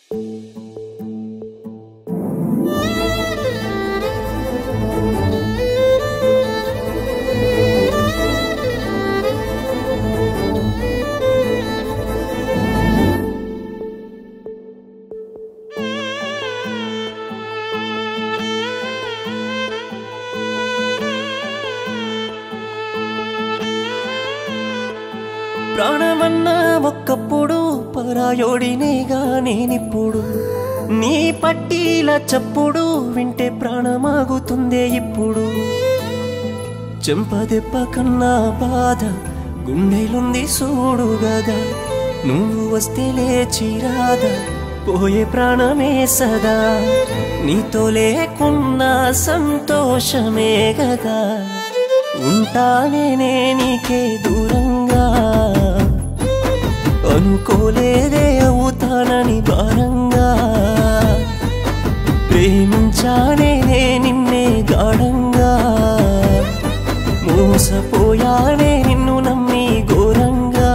ప్రాణమన్నా ఒక్కప్పుడు పరాయోడినేగా నేనిప్పుడు నీ పట్టీల చప్పుడు వింటే ప్రాణమాగుతుందే ఇప్పుడు చెంపదెప్ప కన్నా బాధ గుండెలుంది చూడు గదా నువ్వు వస్తే లేచిరాదా పోయే ప్రాణమే సదా నీతో లేకున్న సంతోషమే గదా ఉంటానే నీకే దూరంగా అనుకోలేదే అవుతానని భారంగా ప్రేమించానే నిన్నే గాఢంగా మోసపోయానే నిన్ను నమ్మి ఘోరంగా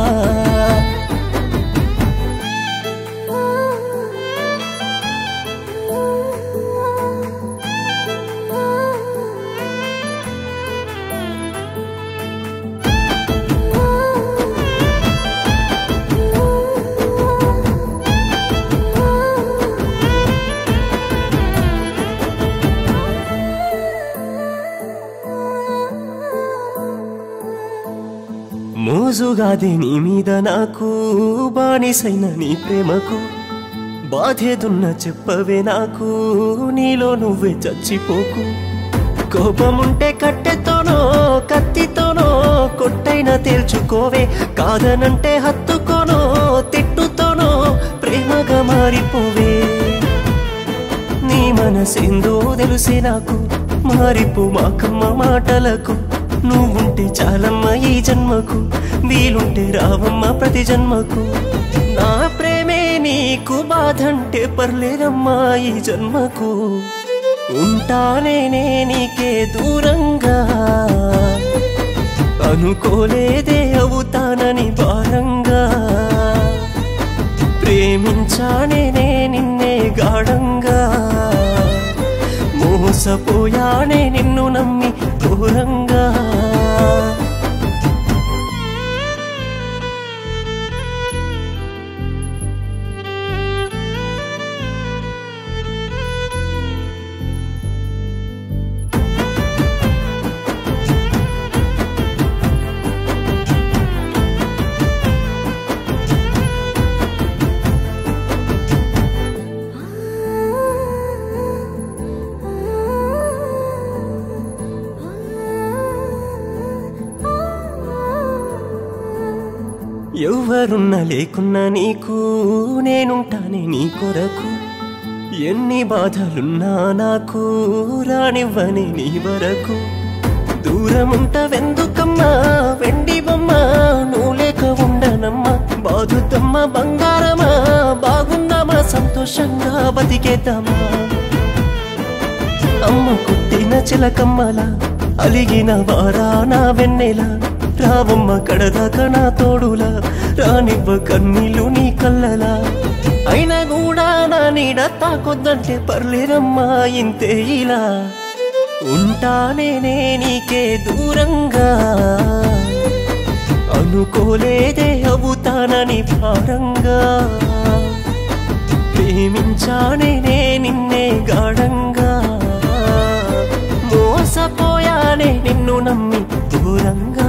మోజుగాదే నీ మీద నాకు బానిసైన నీ ప్రేమకు బాధేదున్న చెప్పవే నాకు నీలో నువ్వే చచ్చిపోకు కోపముంటే కట్టెతోనో కత్తితోనో కొట్టైనా తేల్చుకోవే కాదనంటే హత్తుకోనో తిట్టుతోనో ప్రేమగా మారిపోవే నీ మనసేందో తెలిసే నాకు మారిపో మాకమ్మ మాటలకు నువ్వుంటే చాలమ్మ ఈ జన్మకు వీలుంటే రావమ్మ ప్రతి జన్మకు నా ప్రేమే నీకు బాధంటే పర్లేదమ్మా ఈ జన్మకు ఉంటానే నీకే దూరంగా అనుకోలేదే అవుతానని భారంగా ప్రేమించానే నిన్నే గాఢంగా మోసపోయానే నిన్ను నమ్మి ఘోరంగా ఎవరున్నా లేకున్నా నీకు నేనుంటానే నీ కొరకు ఎన్ని బాధలున్నా నాకు రానివ్వని నీ వరకు దూరముంటవెందుకమ్మా వెండి బొమ్మ నువ్వు లేక ఉండనమ్మా బాధుతమ్మ బంగారమా బాగుందామా సంతోషంగా బతికేద్దామా అమ్మ కుట్టిన చిలకమ్మల అలిగిన వారా నా వెన్నెల రావమ్మ కడదాకా నా తోడులా రానివ్వ కన్నీళ్ళు నీ కళ్ళలా అయినా కూడా నా నీడ తాకొద్దంటే పర్లేదమ్మా ఇంతే ఇలా ఉంటానే నీకే దూరంగా అనుకోలేదే అవుతానని భారంగా ప్రేమించానే నిన్నే గాఢంగా మోసపోయానే నిన్ను నమ్మి దూరంగా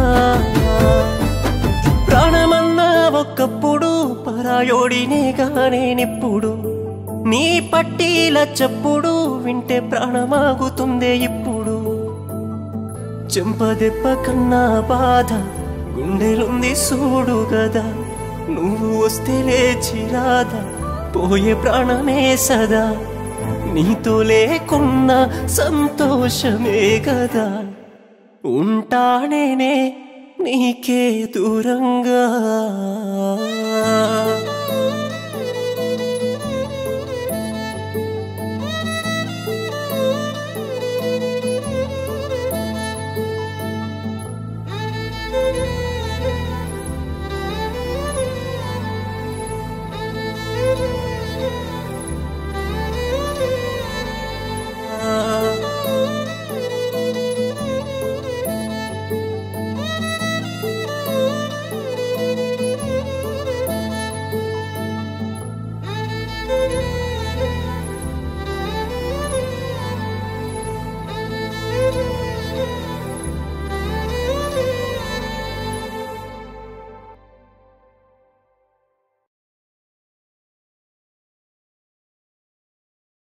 ప్రాణమన్నా ఒక్కప్పుడు పరాయోడినేగా నేనిప్పుడు నీ పట్టీల చప్పుడు వింటే ప్రాణమాగుతుందే ఇప్పుడు చెంపదెప్ప కన్నా బాధ గుండెలుంది చూడు గదా నువ్వు వస్తే లేచి రాదా పోయే ప్రాణమే సదా నీతో లేకున్న సంతోషమే కదా ఉంటానేనే నీకే దూరంగా